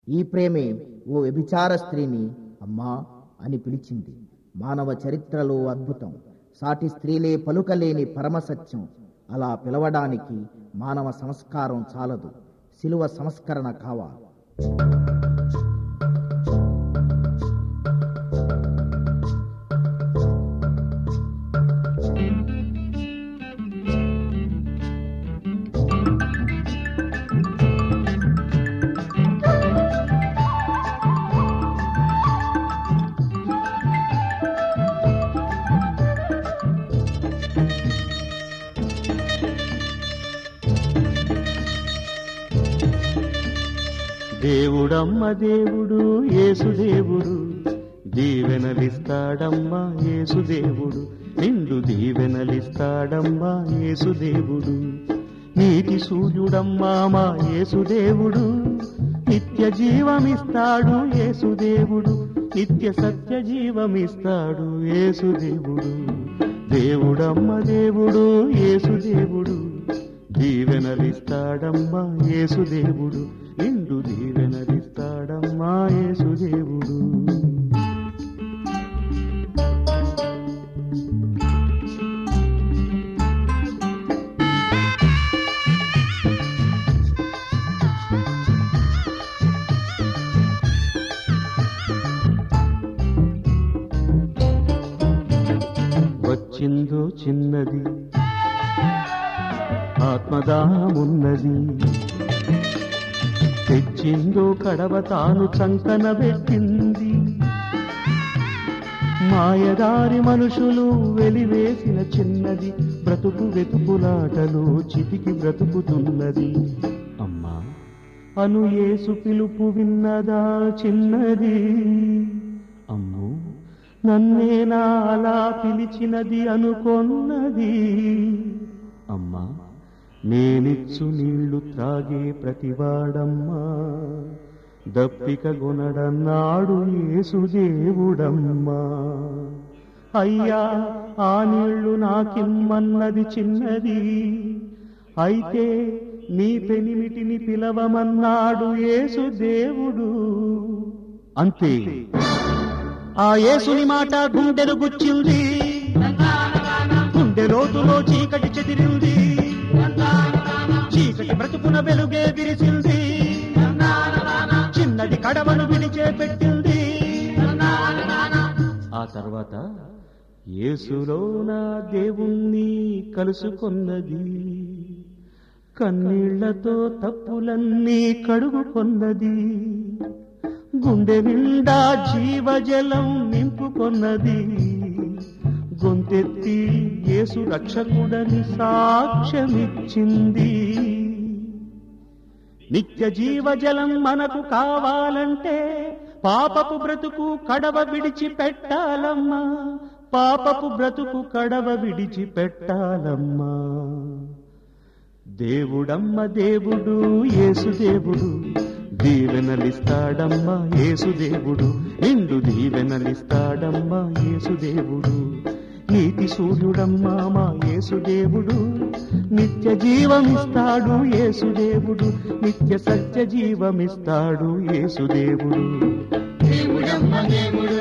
ఈ ప్రేమే ఓ వ్యభిచార స్త్రీని అమ్మా అని పిలిచింది మానవ చరిత్రలో అద్భుతం సాటి స్త్రీలే పలుకలేని పరమసత్యం అలా పిలవడానికి మానవ సంస్కారం చాలదు శిలువ సంస్కరణ కావాలి దేవుడమ్మ దేవుడు యేసుదేవుడు దీవెనలిస్తాడమ్మా యేసుదేవుడు నిండు దీవెనలిస్తాడమ్మా యేసుదేవుడు నీతి సూర్యుడమ్మా మా యేసుదేవుడు నిత్య జీవమిస్తాడు యేసుదేవుడు నిత్య సత్య జీవమిస్తాడు యేసుదేవుడు దేవుడమ్మ దేవుడు యేసుదేవుడు దీవెనలిస్తాడమ్మా యేసుదేవుడు నిండు దీవెనలిస్తాడమ్మా యేసుదేవుడు వచ్చిందో చిన్నది ఆత్మదామున్నది తెచ్చిందో కడవ తాను చంకన పెట్టింది మాయదారి మనుషులు వెలివేసిన చిన్నది బ్రతుకు వెతుకులాటలో చితికి బ్రతుకుతున్నది అమ్మా అను యేసు పిలుపు విన్నదా చిన్నది అమ్మో నన్నేనా అలా పిలిచినది అనుకొన్నది అమ్మా నేనిచ్చు నీళ్లు త్రాగే ప్రతివాడమ్మా దప్పిక గుణడన్నాడు యేసుదేవుడమ్మా అయ్యా ఆ నీళ్లు నాకిమ్మన్నది చిన్నది అయితే నీ పెనిమిటిని పిలవమన్నాడు యేసుదేవుడు అంతే ఆ యేసుని మాట గుండెను గుచ్చింది గుండె లోతులో చీకటి చెదిరింది చీకటి బ్రతుకున వెలుగే విరిసింది చిన్నది కడవను విడిచే పెట్టింది ఆ తర్వాత యేసులో నా దేవుణ్ణి కలుసుకొన్నది కన్నీళ్లతో తప్పులన్నీ కడుగుకొన్నది గుండె నిండా జీవజలం నింపుకొన్నది గొంతెత్తి యేసు రక్షకుడని సాక్ష్యమిచ్చింది నిత్య జీవజలం మనకు కావాలంటే పాపపు బ్రతుకు కడవ విడిచి పెట్టాలమ్మా పాపపు బ్రతుకు కడవ విడిచి పెట్టాలమ్మా దేవుడమ్మ దేవుడు యేసుదేవుడు దీవెనలిస్తాడమ్మా యేసుదేవుడు నిండు దీవెనలిస్తాడమ్మా యేసుదేవుడు నీతి సూర్యుడమ్మా మా యేసుదేవుడు నిత్య జీవమిస్తాడు యేసుదేవుడు నిత్య సత్య జీవమిస్తాడు యేసుదేవుడు దేవుడమ్మ దేవుడు